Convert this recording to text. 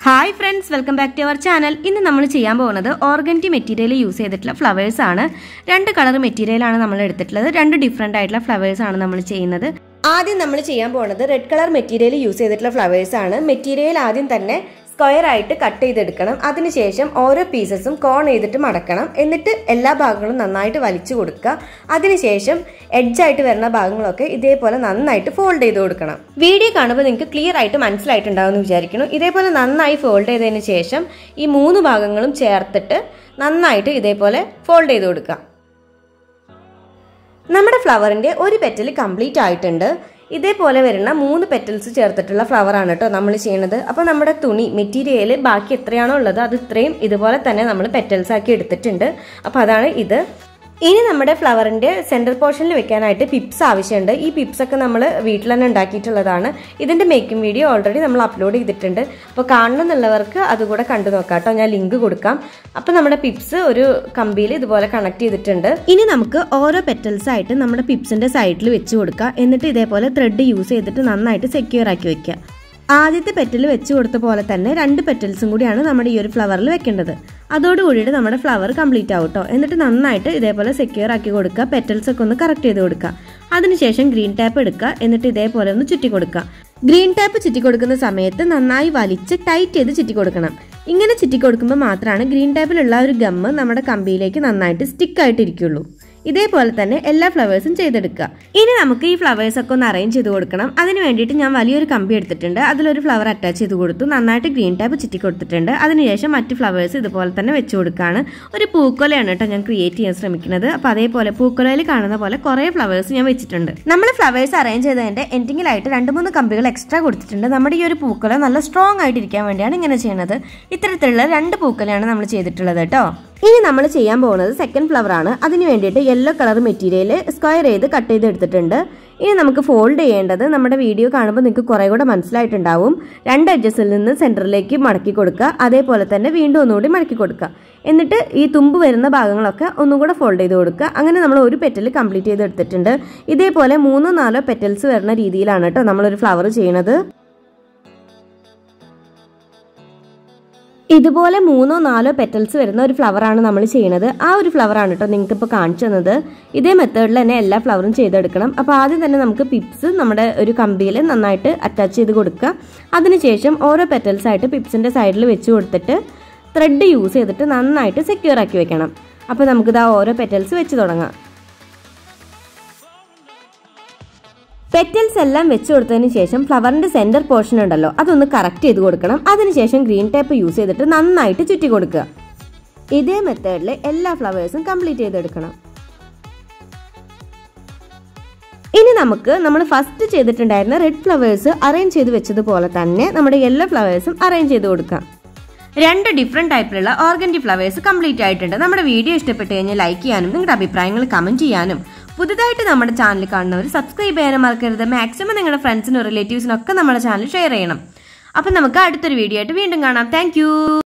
hi friends welcome back to our channel ഇന്ന് നമ്മൾ ചെയ്യാൻ പോകുന്നത് ഓർഗൻറ്റി മെറ്റീരിയൽ യൂസ് ചെയ്തിട്ടുള്ള ഫ്ലവേഴ്സ് ആണ് രണ്ട് കളർ മെറ്റീരിയലാണ് നമ്മൾ എടുത്തിട്ടുള്ളത് രണ്ട് ഡിഫറെൻ്റ് ആയിട്ടുള്ള ഫ്ലവേഴ്സ് ആണ് നമ്മൾ ചെയ്യുന്നത് ആദ്യം നമ്മൾ ചെയ്യാൻ പോകുന്നത് റെഡ് കളർ മെറ്റീരിയൽ യൂസ് ചെയ്തിട്ടുള്ള ഫ്ലവേഴ്സ് ആണ് മെറ്റീരിയൽ ആദ്യം തന്നെ സ്ക്വയർ ആയിട്ട് കട്ട് ചെയ്തെടുക്കണം അതിനുശേഷം ഓരോ പീസസും കോൺ ചെയ്തിട്ട് മടക്കണം എന്നിട്ട് എല്ലാ ഭാഗങ്ങളും നന്നായിട്ട് വലിച്ചു കൊടുക്കുക അതിനുശേഷം എഡ്ജായിട്ട് വരുന്ന ഭാഗങ്ങളൊക്കെ ഇതേപോലെ നന്നായിട്ട് ഫോൾഡ് ചെയ്ത് കൊടുക്കണം വീഡിയോ കാണുമ്പോൾ നിങ്ങൾക്ക് ക്ലിയർ ആയിട്ട് മനസ്സിലായിട്ടുണ്ടാവുമെന്ന് വിചാരിക്കുന്നു ഇതേപോലെ നന്നായി ഫോൾഡ് ചെയ്തതിന് ശേഷം ഈ മൂന്ന് ഭാഗങ്ങളും ചേർത്തിട്ട് നന്നായിട്ട് ഇതേപോലെ ഫോൾഡ് ചെയ്ത് കൊടുക്കുക നമ്മുടെ ഫ്ലവറിന്റെ ഒരു പെറ്റൽ കംപ്ലീറ്റ് ആയിട്ടുണ്ട് ഇതേപോലെ വരുന്ന മൂന്ന് പെറ്റൽസ് ചേർത്തിട്ടുള്ള ഫ്ലവർ ആണ് കേട്ടോ നമ്മൾ ചെയ്യുന്നത് അപ്പോൾ നമ്മുടെ തുണി മെറ്റീരിയൽ ബാക്കി എത്രയാണോ ഉള്ളത് അത് ഇത്രയും ഇതുപോലെ തന്നെ നമ്മൾ പെറ്റൽസ് ആക്കി എടുത്തിട്ടുണ്ട് അപ്പോൾ അതാണ് ഇത് ഇനി നമ്മുടെ ഫ്ലവറിന്റെ സെന്റർ പോർഷനിൽ വെക്കാനായിട്ട് പിപ്സ് ആവശ്യമുണ്ട് ഈ പിപ്സ് ഒക്കെ നമ്മൾ വീട്ടിൽ തന്നെ ഉണ്ടാക്കിയിട്ടുള്ളതാണ് ഇതിന്റെ മേക്കിംഗ് വീഡിയോ ഓൾറെഡി നമ്മൾ അപ്ലോഡ് ചെയ്തിട്ടുണ്ട് അപ്പോൾ കാണണമെന്നുള്ളവർക്ക് അതുകൂടെ കണ്ടു നോക്കാം കേട്ടോ ഞാൻ ലിങ്ക് കൊടുക്കാം അപ്പോൾ നമ്മുടെ പിപ്സ് ഒരു കമ്പിയിൽ ഇതുപോലെ കണക്ട് ചെയ്തിട്ടുണ്ട് ഇനി നമുക്ക് ഓരോ പെറ്റൽസ് ആയിട്ട് നമ്മുടെ പിപ്സിന്റെ സൈഡിൽ വെച്ച് കൊടുക്കുക എന്നിട്ട് ഇതേപോലെ ത്രെഡ് യൂസ് ചെയ്തിട്ട് നന്നായിട്ട് സെക്യൂർ ആക്കി വെക്കുക ആദ്യത്തെ പെറ്റൽ വെച്ച് കൊടുത്ത പോലെ തന്നെ രണ്ട് പെറ്റൽസും കൂടിയാണ് നമ്മുടെ ഈ ഒരു ഫ്ലവറിൽ വെക്കേണ്ടത് അതോടുകൂടിയിട്ട് നമ്മുടെ ഫ്ലവർ കംപ്ലീറ്റ് ആവും കേട്ടോ എന്നിട്ട് നന്നായിട്ട് ഇതേപോലെ സെക്യൂർ ആക്കി കൊടുക്കുക പെറ്റൽസ് ഒക്കെ ഒന്ന് കറക്റ്റ് ചെയ്ത് കൊടുക്കുക അതിനുശേഷം ഗ്രീൻ ടാപ്പ് എടുക്കുക എന്നിട്ട് ഇതേപോലെ ഒന്ന് ചുറ്റി കൊടുക്കുക ഗ്രീൻ ടാപ്പ് ചുറ്റി കൊടുക്കുന്ന സമയത്ത് നന്നായി വലിച്ച് ടൈറ്റ് ചെയ്ത് ചുറ്റി കൊടുക്കണം ഇങ്ങനെ ചുറ്റി കൊടുക്കുമ്പോൾ മാത്രമാണ് ഗ്രീൻ ടാപ്പിലുള്ള ഒരു ഗമ്മ് നമ്മുടെ കമ്പിയിലേക്ക് നന്നായിട്ട് സ്റ്റിക്ക് ആയിട്ടിരിക്കുള്ളൂ ഇതേപോലെ തന്നെ എല്ലാ ഫ്ലവേഴ്സും ചെയ്തെടുക്കുക ഇനി നമുക്ക് ഈ ഫ്ലവേഴ്സ് ഒക്കെ ഒന്ന് അറേഞ്ച് ചെയ്ത് കൊടുക്കണം അതിന് വേണ്ടിയിട്ട് ഞാൻ വലിയൊരു കമ്പി എടുത്തിട്ടുണ്ട് അതിലൊരു ഫ്ലവർ അറ്റാച്ച് ചെയ്ത് കൊടുത്തു നന്നായിട്ട് ഗ്രീൻ ടാപ്പ് ചുറ്റി കൊടുത്തിട്ടുണ്ട് അതിനുശേഷം മറ്റ് ഫ്ലവേഴ്സ് ഇതുപോലെ തന്നെ വെച്ച് കൊടുക്കുകയാണ് ഒരു പൂക്കൊലയാണ് കേട്ടോ ഞാൻ ക്രിയേറ്റ് ചെയ്യാൻ ശ്രമിക്കുന്നത് അപ്പോൾ അതേപോലെ പൂക്കൊലയിൽ കാണുന്ന പോലെ കുറേ ഫ്ലവേഴ്സ് ഞാൻ വെച്ചിട്ടുണ്ട് നമ്മൾ ഫ്ലവേഴ്സ് അറേഞ്ച് ചെയ്തതിന്റെ എൻഡിങ്ങിലായിട്ട് രണ്ട് മൂന്ന് കമ്പികൾ എക്സ്ട്രാ കൊടുത്തിട്ടുണ്ട് നമ്മുടെ ഈ ഒരു പൂക്കൊല നല്ല സ്ട്രോങ് ആയിട്ടിരിക്കാൻ വേണ്ടിയാണ് ഇങ്ങനെ ചെയ്യുന്നത് ഇത്തരത്തിലുള്ള രണ്ട് പൂക്കൊലയാണ് നമ്മൾ ചെയ്തിട്ടുള്ളത് കേട്ടോ ഇനി നമ്മൾ ചെയ്യാൻ പോകുന്നത് സെക്കൻഡ് ഫ്ലവർ ആണ് അതിന് വേണ്ടിയിട്ട് യെല്ലോ കളർ മെറ്റീരിയൽ സ്ക്വയർ ചെയ്ത് കട്ട് ചെയ്ത് എടുത്തിട്ടുണ്ട് ഇനി നമുക്ക് ഫോൾഡ് ചെയ്യേണ്ടത് നമ്മുടെ വീഡിയോ കാണുമ്പോൾ നിങ്ങൾക്ക് കുറേ കൂടെ മനസ്സിലായിട്ടുണ്ടാവും രണ്ട് എഡ്ജസിൽ നിന്ന് സെൻറ്ററിലേക്ക് മടക്കി കൊടുക്കുക അതേപോലെ തന്നെ വീണ്ടും ഒന്നുകൂടി മടക്കി കൊടുക്കുക എന്നിട്ട് ഈ തുമ്പ് വരുന്ന ഭാഗങ്ങളൊക്കെ ഒന്നും കൂടെ ഫോൾഡ് ചെയ്ത് കൊടുക്കുക അങ്ങനെ നമ്മൾ ഒരു പെറ്റൽ കംപ്ലീറ്റ് ചെയ്ത് എടുത്തിട്ടുണ്ട് ഇതേപോലെ മൂന്നോ നാലോ പെറ്റൽസ് വരുന്ന രീതിയിലാണ് കേട്ടോ നമ്മളൊരു ഫ്ലവർ ചെയ്യണത് ഇതുപോലെ മൂന്നോ നാലോ പെറ്റൽസ് വരുന്ന ഒരു ഫ്ലവറാണ് നമ്മൾ ചെയ്യുന്നത് ആ ഒരു ഫ്ലവറാണ് കേട്ടോ നിങ്ങൾക്ക് ഇപ്പോൾ കാണിച്ചു തന്നത് ഇതേ മെത്തേഡിൽ തന്നെ എല്ലാ ഫ്ലവറും ചെയ്തെടുക്കണം അപ്പോൾ ആദ്യം തന്നെ നമുക്ക് പിപ്സ് നമ്മുടെ ഒരു കമ്പിയിൽ നന്നായിട്ട് അറ്റാച്ച് ചെയ്ത് കൊടുക്കുക അതിനുശേഷം ഓരോ പെറ്റൽസ് ആയിട്ട് പിപ്സിൻ്റെ സൈഡിൽ വെച്ച് കൊടുത്തിട്ട് ത്രെഡ് യൂസ് ചെയ്തിട്ട് നന്നായിട്ട് സെക്യൂർ ആക്കി വെക്കണം അപ്പോൾ നമുക്കിത് ആ ഓരോ പെറ്റൽസ് വെച്ച് തുടങ്ങാം പെറ്റൽസ് എല്ലാം വെച്ച് കൊടുത്തതിന് ശേഷം ഫ്ലവറിന്റെ സെന്റർ പോർഷൻ ഉണ്ടല്ലോ അതൊന്ന് കറക്റ്റ് ചെയ്ത് കൊടുക്കണം അതിനുശേഷം ഗ്രീൻ ടേപ്പ് യൂസ് ചെയ്തിട്ട് നന്നായിട്ട് ചുറ്റി കൊടുക്കുക ഇതേ മെത്തേഡിൽ എല്ലാ ഫ്ലവേഴ്സും കംപ്ലീറ്റ് ചെയ്തെടുക്കണം ഇനി നമുക്ക് നമ്മൾ ഫസ്റ്റ് ചെയ്തിട്ടുണ്ടായിരുന്ന റെഡ് ഫ്ലവേഴ്സ് അറേഞ്ച് ചെയ്ത് വെച്ചതുപോലെ തന്നെ നമ്മുടെ യെല്ലോ ഫ്ലവേഴ്സും അറേഞ്ച് ചെയ്ത് കൊടുക്കാം രണ്ട് ഡിഫറെന്റ് ടൈപ്പിലുള്ള ഓർഗൻറ്റി ഫ്ലവേഴ്സ് കംപ്ലീറ്റ് ആയിട്ടുണ്ട് നമ്മുടെ വീഡിയോ ഇഷ്ടപ്പെട്ട് കഴിഞ്ഞാൽ ലൈക്ക് ചെയ്യാനും നിങ്ങളുടെ അഭിപ്രായങ്ങൾ കമന്റ് ചെയ്യാനും പുതുതായിട്ട് നമ്മുടെ ചാനൽ കാണുന്നവർ സബ്സ്ക്രൈബ് ചെയ്യാനും മറക്കരുത് മാക്സിമം നിങ്ങളുടെ ഫ്രണ്ട്സിനും റിലേറ്റീവ്സിനും ഒക്കെ നമ്മുടെ ചാനൽ ഷെയർ ചെയ്യണം അപ്പം നമുക്ക് അടുത്തൊരു വീഡിയോ ആയിട്ട് വീണ്ടും കാണാം താങ്ക്